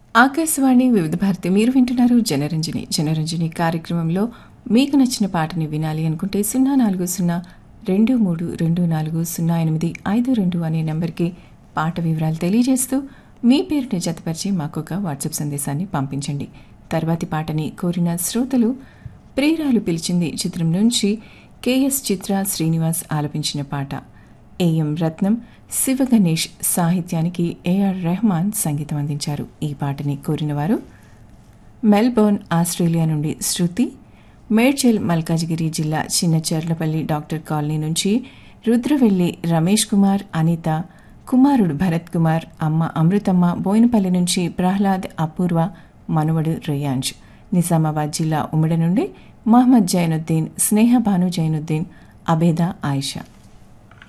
ఆకాశవాణి వివిధ భారతి మీరు వింటున్నారు జనరంజని జనరంజని కార్యక్రమంలో మీకు నచ్చిన పాటని వినాలి అనుకుంటే సున్నా నాలుగు సున్నా రెండు మూడు రెండు నాలుగు సున్నా ఎనిమిది ఐదు రెండు అనే నెంబర్కి పాట వివరాలు తెలియజేస్తూ మీ పేరుని జతపరిచి మాకు ఒక వాట్సాప్ సందేశాన్ని పంపించండి తర్వాతి పాటని కోరిన శ్రోతలు ప్రియురాలు పిలిచింది చిత్రం నుంచి కెఎస్ చిత్ర శ్రీనివాస్ ఆలపించిన పాట ఏఎం రత్నం శివ గణేష్ సాహిత్యానికి ఏఆర్ రెహమాన్ సంగీతం అందించారు ఈ పాటని కోరినవారు మెల్బోర్న్ ఆస్ట్రేలియా నుండి శృతి మేడ్చల్ మల్కాజ్గిరి జిల్లా చిన్నచెర్లపల్లి డాక్టర్ కాలనీ నుంచి రుద్రవెల్లి రమేష్ కుమార్ అనిత కుమారుడు భరత్ కుమార్ అమ్మ అమృతమ్మ బోయినపల్లి నుంచి ప్రహ్లాద్ అపూర్వ మనువడు రేయాంజ్ నిజామాబాద్ జిల్లా ఉమ్మడి నుండి మహమ్మద్ జైనుద్దీన్ స్నేహ భాను జైనుద్దీన్ అబేదా ఆయిషా